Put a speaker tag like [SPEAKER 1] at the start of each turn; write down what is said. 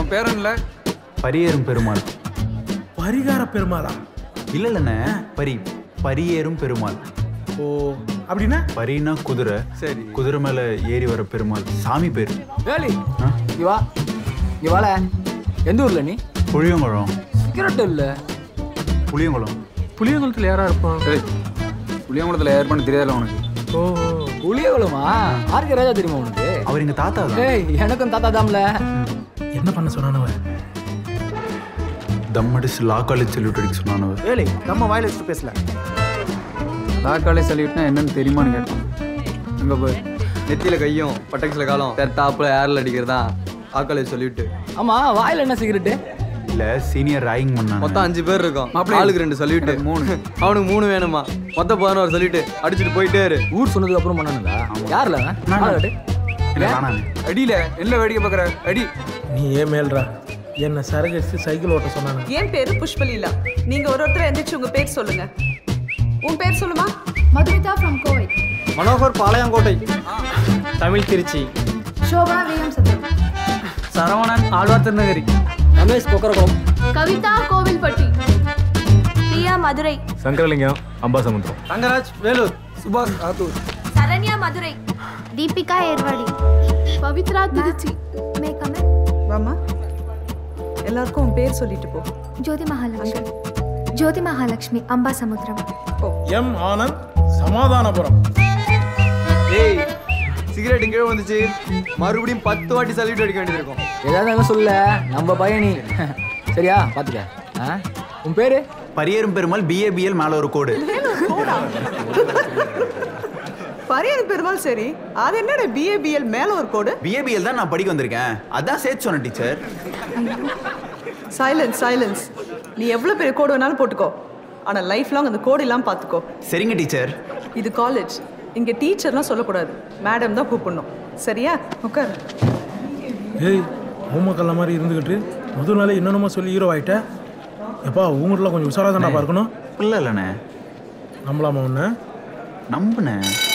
[SPEAKER 1] உன் பேரன்ல
[SPEAKER 2] பரியேறும் பெருமாள்
[SPEAKER 3] பரிகார பெருமாளா
[SPEAKER 2] இல்ல இல்லண்ணே பரி பரியேறும் பெருமாள்
[SPEAKER 3] ஓ அப்படின்னா
[SPEAKER 2] பரினா குதிரை
[SPEAKER 1] சரி.
[SPEAKER 2] குதிரை மேல ஏறி வர பெருமாள் சாமி பேரு
[SPEAKER 4] வேலி இங்க வா இங்க வாழ எந்த ஊர்ல நீ
[SPEAKER 2] புளியங்குளம்
[SPEAKER 4] சிகரெட் இல்ல
[SPEAKER 2] புளியங்குளம்
[SPEAKER 3] புளியங்குளத்தில் யாரா இருப்பான்
[SPEAKER 1] ஏய் புளியங்குளத்தில் ஏர் பண்ண தெரியாதுல உனக்கு
[SPEAKER 3] ஓ
[SPEAKER 4] புளியகுளமா ஆர்கே ராஜா தெரியுமா உனக்கு
[SPEAKER 2] அவர் எங்க தாத்தா தான்
[SPEAKER 4] ஏய் எனக்கும் தாத்தா தாம்ல
[SPEAKER 3] என்ன பண்ண சொன்னானவன்
[SPEAKER 2] தம் அடிச்சு லா காலேஜ் செல்யூட் அடிக்க சொன்னானவ
[SPEAKER 5] வேலை நம்ம வாயில வச்சுட்டு பேசல
[SPEAKER 1] லாக்காலே சொல்லிட்டுனா என்னன்னு தெரியுமான்னு கேட்டான் அங்கே போய் நெத்தியில கையும் பட்டக்ஸில் காலம் டாப்பில் ஏரில் அடிக்கிறதா ஆக்காலே சொல்லிவிட்டு
[SPEAKER 4] ஆமா வாயில என்ன சிகரெட்
[SPEAKER 2] இல்ல சீனியர் ராயிங் பண்ணாங்க
[SPEAKER 6] மொத்தம் அஞ்சு பேர் இருக்கோம் ஆளுக்கு ரெண்டு சொல்லிட்டு
[SPEAKER 1] மூணு
[SPEAKER 6] அவனுக்கு மூணு வேணுமா மொத்தம் பதினோரு சொல்லிட்டு அடிச்சுட்டு போயிட்டே இரு
[SPEAKER 4] ஊர் சொன்னதுக்கு அப்புறம் பண்ணனுங்களா யாருல அவன்? ஆளு காட்டு.
[SPEAKER 2] இல்ல காணாது
[SPEAKER 1] அடியில என்ன வேடிக்கை பார்க்குற அடி
[SPEAKER 3] நீ ஏன் மேல்றா என்ன சரக்கு அடிச்சு சைக்கிள் ஓட்ட சொன்னானு
[SPEAKER 7] என் பேரு புஷ்பலீலா நீங்க ஒரு ஒருத்தர் எந்திரிச்சு உங்க பேர் சொல்லுங்க உன் பேர் சொல்லுமா
[SPEAKER 8] மதுமிதா ஃப்ரம் கோவை
[SPEAKER 5] மனோகர் பாளையங்கோட்டை தமிழ் திருச்சி
[SPEAKER 8] சோபனா விஎம் சத்திரம்
[SPEAKER 1] சரவணன் ஆழ்வார் திருநகரி
[SPEAKER 4] ரமேஷ் கொக்கரகுளம்
[SPEAKER 8] கவிதா கோவில்பட்டி
[SPEAKER 9] பிரியா மதுரை
[SPEAKER 3] சங்கரலிங்கம் அம்பாசமுத்திரம்
[SPEAKER 5] தங்கராஜ் வேலூர்
[SPEAKER 1] சுபாஷ் ஆத்தூர்
[SPEAKER 9] சரண்யா மதுரை
[SPEAKER 8] தீபிகா ஏர்வாடி பவித்ரா திருச்சி மேக்கமே
[SPEAKER 7] வாமா எல்லாருக்கும் உன் பேர் சொல்லிட்டு போ
[SPEAKER 8] ஜோதி மகாலட்சுமி ஜோதி மகாலட்சுமி அம்பாசமுத்திரம்
[SPEAKER 3] எம் ஆனந்த் சமாதானபுரம்
[SPEAKER 6] ஏய் சிகரெட் கீழே வந்துச்சு மறுபடியும் பத்து வாட்டி சொல்லிட்டு அடிக்க வேண்டியது இருக்கும்
[SPEAKER 4] ஏதாவது அங்க சொல்ல நம்ம பையனி சரியா பாத்துக்க ஆ? உன் பேரு
[SPEAKER 2] பரியேறும் பெருமாள் பிஏபிஎல் மேல ஒரு கோடு
[SPEAKER 7] பரியன் பெருமாள் சரி அது என்னடா பிஏபிஎல் மேல ஒரு கோடு
[SPEAKER 2] பிஏபிஎல் தான் நான் படிக்க வந்திருக்கேன் அதான் சேர்த்து சொன்னேன் டீச்சர்
[SPEAKER 7] சைலன்ஸ் சைலன்ஸ் நீ எவ்வளவு பெரிய கோடு வேணாலும் போட்டுக்கோ ஆனா லைஃப் லாங் அந்த கோடு இல்லாம பாத்துக்கோ
[SPEAKER 2] சரிங்க டீச்சர்
[SPEAKER 7] இது காலேஜ் இங்க டீச்சர்லாம் சொல்லக்கூடாது மேடம் தான் கூப்பிடணும் சரியா உட்கார்
[SPEAKER 3] ஏய் ஊமக்கல்ல மாதிரி இருந்துக்கிட்டு முதல் நாளே என்னென்னமோ சொல்லி ஹீரோ ஆயிட்ட எப்பா ஊங்கூரில் கொஞ்சம் உஷாராக தான்டா பார்க்கணும்
[SPEAKER 2] இல்லை இல்லைண்ணே
[SPEAKER 3] நம்பலாமா ஒன்று
[SPEAKER 2] நம்புனேன்